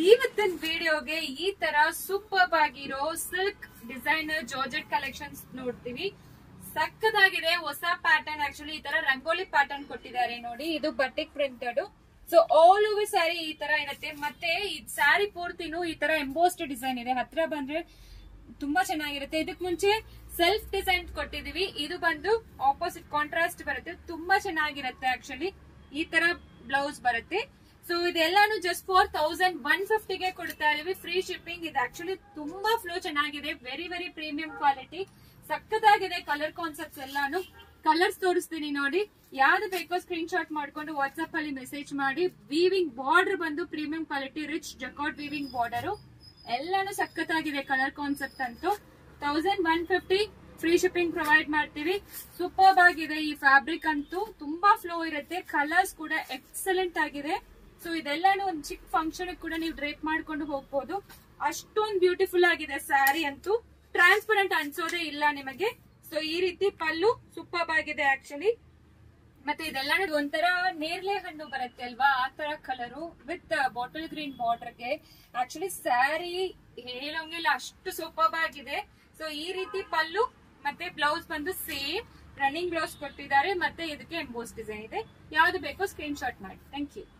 ಇವತ್ತಿನ ವಿಡಿಯೋಗೆ ಈ ತರ ಸೂಪರ್ ಆಗಿರೋ ಸಿಲ್ಕ್ ಡಿಸೈನರ್ ಜಾರ್ಜೆಟ್ ಕಲೆಕ್ಷನ್ಸ್ ನೋಡ್ತೀವಿ ಸಕ್ಕದಾಗಿದೆ ಹೊಸ ಪ್ಯಾಟರ್ನ್ ಆಕ್ಚುಲಿ ಈ ತರ ರಂಗೋಲಿ ಪ್ಯಾಟರ್ನ್ ಕೊಟ್ಟಿದ್ದಾರೆ ನೋಡಿ ಇದು batik printed so all over sari ಈ ತರ ಇರುತ್ತೆ ಮತ್ತೆ ಈ ಸ್ಯಾರಿ ಪೂರ್ತಿನೂ ಈ ತರ ಎಂಬೋಸ್ಡ್ ಡಿಸೈನ್ ಇದೆ ಹತ್ರ ಬಂದ್ರೆ ತುಂಬಾ ಚೆನ್ನಾಗಿರುತ್ತೆ ಇದಕ್ ಮುಂಚೆ ಸೆಲ್ಫ್ ಡಿಸೈನ್ ಕೊಟ್ಟಿದೀವಿ ಇದು ಬಂದು ಆಪೋಸಿಟ್ ಕಾಂಟ್ರಾಸ್ಟ್ ಬರುತ್ತೆ ತುಂಬಾ ಚೆನ್ನಾಗಿರುತ್ತೆ ಆಕ್ಚುಲಿ ಈ ತರ ಬ್ಲೌಸ್ ಬರುತ್ತೆ ಸೊ ಇದೆಲ್ಲಾನು ಜಸ್ಟ್ ಫಾರ್ ತೌಸಂಡ್ ಒನ್ ಫಿಫ್ಟಿಗೆ ಕೊಡ್ತಾ ಇದೀವಿ ಫ್ರೀ ಶಿಪ್ಪಿಂಗ್ ಇದು ಆಕ್ಚುಲಿ ತುಂಬಾ ಫ್ಲೋ ಚೆನ್ನಾಗಿದೆ ವೆರಿ ವೆರಿ ಪ್ರೀಮಿಯಂ ಕ್ವಾಲಿಟಿ ಸಕ್ಕದಾಗಿದೆ ಕಲರ್ ಕಾನ್ಸೆಪ್ಟ್ಸ್ ಎಲ್ಲಾನು ಕಲರ್ಸ್ ತೋರಿಸ್ತೀನಿ ನೋಡಿ ಯಾವ್ದು ಬೇಕೋ ಸ್ಕ್ರೀನ್ ಶಾಟ್ ಮಾಡ್ಕೊಂಡು ವಾಟ್ಸ್ಆಪ್ ಅಲ್ಲಿ ಮೆಸೇಜ್ ಮಾಡಿ ವೀವಿಂಗ್ ಬಾರ್ಡರ್ ಬಂದು premium quality rich jacquard weaving border ಎಲ್ಲಾನು ಸಖತ್ತಾಗಿದೆ ಕಲರ್ ಕಾನ್ಸೆಪ್ಟ್ ಅಂತೂ thousand one fifty free shipping provide ಮಾಡ್ತೀವಿ ಸೂಪರ್ ಆಗಿದೆ ಈ ಫ್ಯಾಬ್ರಿಕ್ ಅಂತೂ ತುಂಬಾ ಫ್ಲೋ ಇರುತ್ತೆ ಕಲರ್ಸ್ ಕೂಡ ಎಕ್ಸಲೆಂಟ್ ಆಗಿದೆ ಸೊ ಇದೆಲ್ಲಾನು ಒಂದು ಚಿಕ್ಕ ಫಂಕ್ಷನ್ ಕೂಡ ನೀವು ಡ್ರೇಪ್ ಮಾಡ್ಕೊಂಡು ಹೋಗ್ಬೋದು ಅಷ್ಟೊಂದು ಬ್ಯೂಟಿಫುಲ್ ಆಗಿದೆ ಸ್ಯಾರಿ ಅಂತೂ ಟ್ರಾನ್ಸ್ಪರೆಂಟ್ ಅನ್ಸೋದೇ ಇಲ್ಲ ನಿಮಗೆ ಸೊ ಈ ರೀತಿ ಪಲ್ಲು ಸೂಪರ್ ಆಗಿದೆ ಆಕ್ಚುಲಿ ಮತ್ತೆ ಇದೆಲ್ಲ ಒಂಥರ ನೇರ್ಲೆ ಹಣ್ಣು ಬರುತ್ತೆ ಅಲ್ವಾ ಆ ತರ ಕಲರು ವಿತ್ ಬಾಟಲ್ ಗ್ರೀನ್ ಬಾರ್ಡರ್ಗೆ ಆಕ್ಚುಲಿ ಸ್ಯಾರಿ ಹೇಳೋಂಗಿಲ್ಲ ಅಷ್ಟು ಸೂಪರ್ ಆಗಿದೆ ಸೊ ಈ ರೀತಿ ಪಲ್ಲು ಮತ್ತೆ ಬ್ಲೌಸ್ ಬಂದು ಸೇಮ್ ರನ್ನಿಂಗ್ ಬ್ಲೌಸ್ ಕೊಟ್ಟಿದ್ದಾರೆ ಮತ್ತೆ ಇದಕ್ಕೆ ಎಂಬೋಸ್ ಡಿಸೈನ್ ಇದೆ ಯಾವ್ದು ಬೇಕೋ ಸ್ಕ್ರೀನ್ ಶಾಟ್ ಮಾಡಿ ಥ್ಯಾಂಕ್ ಯು